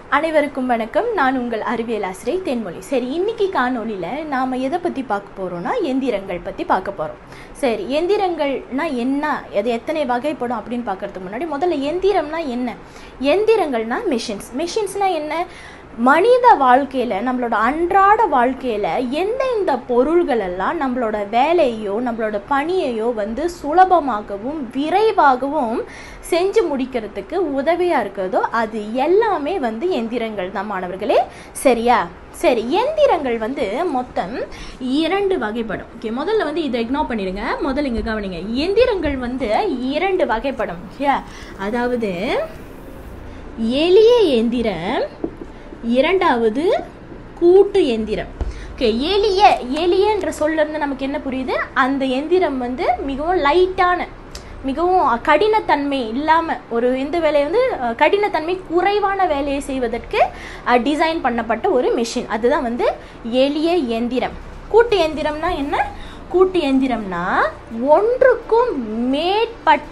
அனைவருக்கும் வணக்கம் நான் உங்கள் அறிவியல் ஆசிரியை தென்மொழி சரி இன்னைக்கு காணொளியில் நாம் எதை பற்றி பார்க்க போகிறோம்னா எந்திரங்கள் பற்றி பார்க்க போகிறோம் சரி எந்திரங்கள்னா என்ன அது எத்தனை வகைப்படும் அப்படின்னு பார்க்கறதுக்கு முன்னாடி முதல்ல எந்திரம்னா என்ன எந்திரங்கள்னா மிஷின்ஸ் மிஷின்ஸ்னால் என்ன மனித வாழ்க்கையில் நம்மளோட அன்றாட வாழ்க்கையில் எந்தெந்த பொருள்கள் எல்லாம் நம்மளோட வேலையோ நம்மளோட பணியையோ வந்து சுலபமாகவும் விரைவாகவும் செஞ்சு முடிக்கிறதுக்கு உதவியாக இருக்கிறதோ அது எல்லாமே வந்து எந்திரங்கள் தான் மாணவர்களே சரியா சரி எந்திரங்கள் வந்து மொத்தம் இரண்டு வகைப்படும் ஓகே முதல்ல வந்து இதை இக்னோர் பண்ணிடுங்க முதல்ல இங்கே கவனிங்க எந்திரங்கள் வந்து இரண்டு வகைப்படும் ஓகே அதாவது எளிய எந்திரம் இரண்டாவது கூட்டு எந்திரம் ஓகே எளிய எளியன்ற சொல்லிருந்து நமக்கு என்ன புரியுது அந்த எந்திரம் வந்து மிகவும் லைட்டான மிகவும் கடினத்தன்மை இல்லாமல் ஒரு எந்த வேலையை வந்து அஹ், கடினத்தன்மை குறைவான வேலையை செய்வதற்கு டிசைன் பண்ணப்பட்ட ஒரு மிஷின் அதுதான் வந்து எளிய எந்திரம் கூட்டு எந்திரம்னா என்ன கூட்டு எந்திரம்னா ஒன்றுக்கும் மேற்பட்ட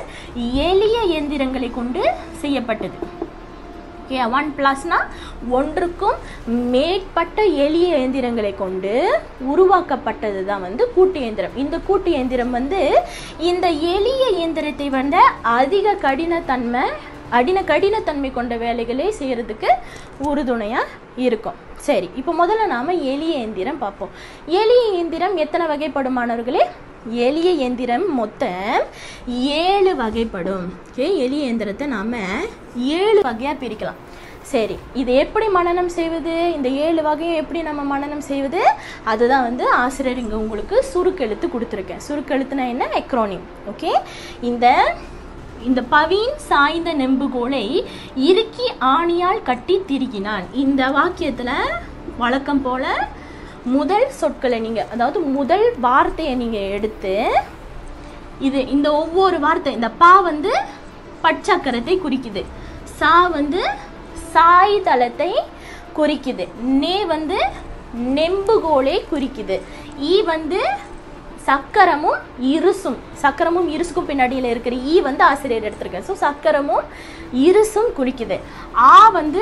எளிய எந்திரங்களை கொண்டு செய்யப்பட்டது ஓகே ஒன் ப்ளஸ்னா ஒன்றுக்கும் மேற்பட்ட எளிய இயந்திரங்களை கொண்டு உருவாக்கப்பட்டது தான் வந்து கூட்டு இயந்திரம் இந்த கூட்டு இயந்திரம் வந்து இந்த எளிய இயந்திரத்தை வந்து அதிக கடினத்தன்மை அடின கடினத்தன்மை கொண்ட வேலைகளே செய்கிறதுக்கு உறுதுணையாக இருக்கும் சரி இப்போ முதல்ல நாம் எளிய இயந்திரம் பார்ப்போம் எளிய இயந்திரம் எத்தனை வகைப்படுமானவர்களே எளிய இயந்திரம் மொத்தம் ஏழு வகைப்படும் ஓகே எளிய இயந்திரத்தை நாம் ஏழு வகையாக பிரிக்கலாம் சரி இது எப்படி மனனம் செய்வது இந்த ஏழு வகையை எப்படி நம்ம மனனம் செய்வது அதுதான் வந்து ஆசிரியர் இங்கே உங்களுக்கு சுருக்கெழுத்து கொடுத்துருக்கேன் சுருக்கெழுத்துனா என்ன எக்ரோனிம் ஓகே இந்த இந்த பவீன் சாய்ந்த நெம்புகோலை இறுக்கி ஆணியால் கட்டி திருகினான் இந்த வாக்கியத்தில் வழக்கம் போல முதல் சொற்களை நீங்கள் அதாவது முதல் வார்த்தையை நீங்கள் எடுத்து இது இந்த ஒவ்வொரு வார்த்தை இந்த பா வந்து பச்சக்கரத்தை குறிக்குது சா வந்து சாய்தளத்தை குறிக்குது நே வந்து நெம்புகோலை குறிக்குது ஈ வந்து சக்கரமும் இருசும் சக்கரமும் இருசுக்கும் பின்னாடியில் இருக்கிற ஈ வந்து ஆசிரியர் எடுத்திருக்கேன் ஸோ சக்கரமும் இருசும் குறிக்குது ஆ வந்து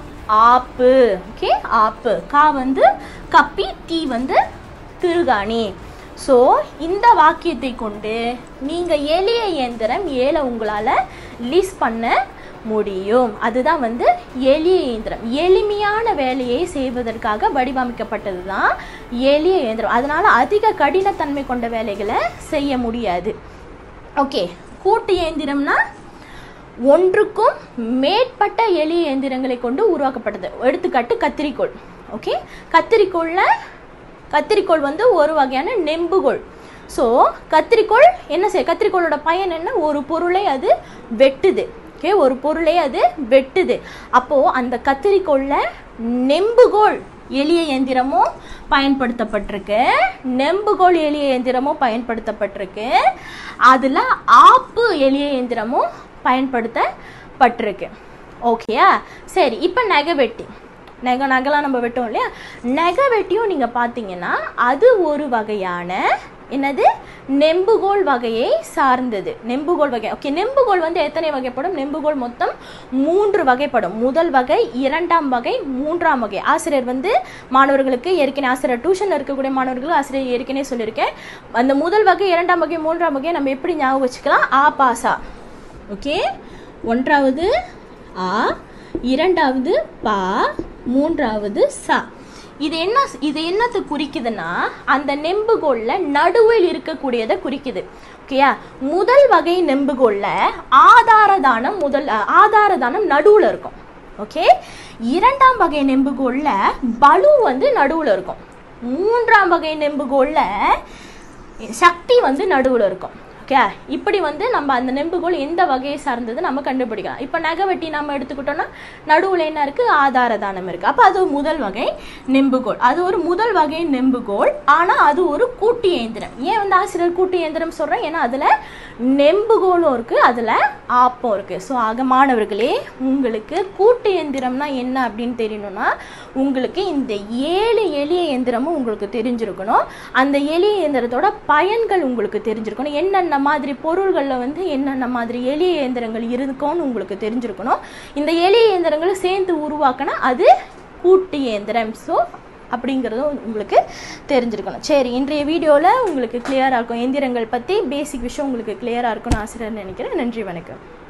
ஆப்பு ஓகே ஆப்பு கா வந்து கப்பி தீ வந்து திருகாணி ஸோ இந்த வாக்கியத்தை கொண்டு நீங்கள் எளிய இயந்திரம் ஏழை உங்களால் லிஸ்ட் பண்ண முடியும் அதுதான் வந்து எளிய இயந்திரம் எளிமையான வேலையை செய்வதற்காக வடிவமைக்கப்பட்டது தான் எளிய இயந்திரம் அதனால் அதிக கடினத்தன்மை கொண்ட வேலைகளை செய்ய முடியாது ஓகே கூட்டு இயந்திரம்னா ஒன்றுக்கும் மேற்பட்ட எளிய இயந்திரங்களை கொண்டு உருவாக்கப்பட்டது எடுத்துக்காட்டு கத்திரிக்கோள் ஓகே கத்திரிக்கோளில் கத்திரிக்கோள் வந்து ஒரு வகையான நெம்புகோள் ஸோ கத்திரிக்கோள் என்ன செய்ய கத்திரிக்கோளோட பயன் என்ன ஒரு பொருளை அது வெட்டுது ஓகே ஒரு பொருளை அது வெட்டுது அப்போது அந்த கத்திரிக்கோளில் நெம்புகோள் எளிய இயந்திரமும் பயன்படுத்தப்பட்டிருக்கு நெம்புகோல் எளிய இயந்திரமும் பயன்படுத்தப்பட்டிருக்கு அதில் ஆப்பு எளிய இயந்திரமும் பயன்படுத்தப்பட்டிருக்கு ஓகேயா சரி இப்போ நெகவெட்டி நெகை நகைலாம் நம்ம வெட்டோம் இல்லையா நெகை வெட்டியும் நீங்கள் பார்த்தீங்கன்னா அது ஒரு வகையான என்னது நெம்புகோல் வகையை சார்ந்தது நெம்புகோல் வகை ஓகே நெம்புகோல் வந்து எத்தனை வகைப்படும் நெம்புகோல் மொத்தம் மூன்று வகைப்படும் முதல் வகை இரண்டாம் வகை மூன்றாம் வகை ஆசிரியர் வந்து மாணவர்களுக்கு ஏற்கனவே ஆசிரியர் டியூஷனில் இருக்கக்கூடிய மாணவர்களுக்கு ஆசிரியர் ஏற்கனவே சொல்லியிருக்கேன் அந்த முதல் வகை இரண்டாம் வகை மூன்றாம் வகையை நம்ம எப்படி ஞாபகம் வச்சுக்கலாம் ஆ பாசா ஓகே ஒன்றாவது ஆ இரண்டாவது பா மூன்றாவது சா இது என்ன இது என்னத்தை குறிக்குதுன்னா அந்த நெம்புகோல்ல நடுவில் இருக்கக்கூடியதை குறிக்குது ஓகேயா முதல் வகை நெம்புகோல்ல ஆதாரதானம் முதல் அஹ், ஆதாரதானம் நடுவில் இருக்கும் ஓகே இரண்டாம் வகை நெம்புகோல்ல பலு வந்து நடுவில் இருக்கும் மூன்றாம் வகை நெம்புகோல்ல சக்தி வந்து நடுவில் இருக்கும் ஓகே இப்படி வந்து நம்ம அந்த நெம்புகோல் எந்த வகையை சார்ந்தது நம்ம கண்டுபிடிக்கலாம் இப்போ நகைவெட்டி நம்ம எடுத்துக்கிட்டோம்னா நடுவில் என்ன இருக்குது ஆதாரதானம் இருக்குது அப்போ அது முதல் வகை நெம்புகோல் அது ஒரு முதல் வகை நெம்புகோல் ஆனால் அது ஒரு கூட்டு இயந்திரம் ஏன் வந்து ஆசிரியர் கூட்டு இயந்திரம் சொல்கிறேன் ஏன்னா அதில் நெம்புகோலும் இருக்குது அதில் ஆப்பம் இருக்குது ஸோ ஆக மாணவர்களே உங்களுக்கு கூட்டு இயந்திரம்னா என்ன அப்படின்னு தெரியணும்னா உங்களுக்கு இந்த ஏழு எளிய இயந்திரமும் உங்களுக்கு தெரிஞ்சிருக்கணும் அந்த எளிய இயந்திரத்தோட பயன்கள் உங்களுக்கு தெரிஞ்சிருக்கணும் என்னென்ன என்னென்ன மாதிரி பொருள்களில் வந்து என்னென்ன மாதிரி எளிய இயந்திரங்கள் இருக்கும்னு உங்களுக்கு தெரிஞ்சிருக்கணும் இந்த எளிய இயந்திரங்களை சேர்ந்து உருவாக்கினா அது கூட்டு இயந்திரம் ஸோ அப்படிங்கிறதும் உங்களுக்கு தெரிஞ்சிருக்கணும் சரி இன்றைய வீடியோவில் உங்களுக்கு கிளியராக இருக்கும் எந்திரங்கள் பற்றி பேசிக் விஷயம் உங்களுக்கு கிளியராக இருக்கும்னு ஆசிரியர் நினைக்கிறேன் நன்றி வணக்கம்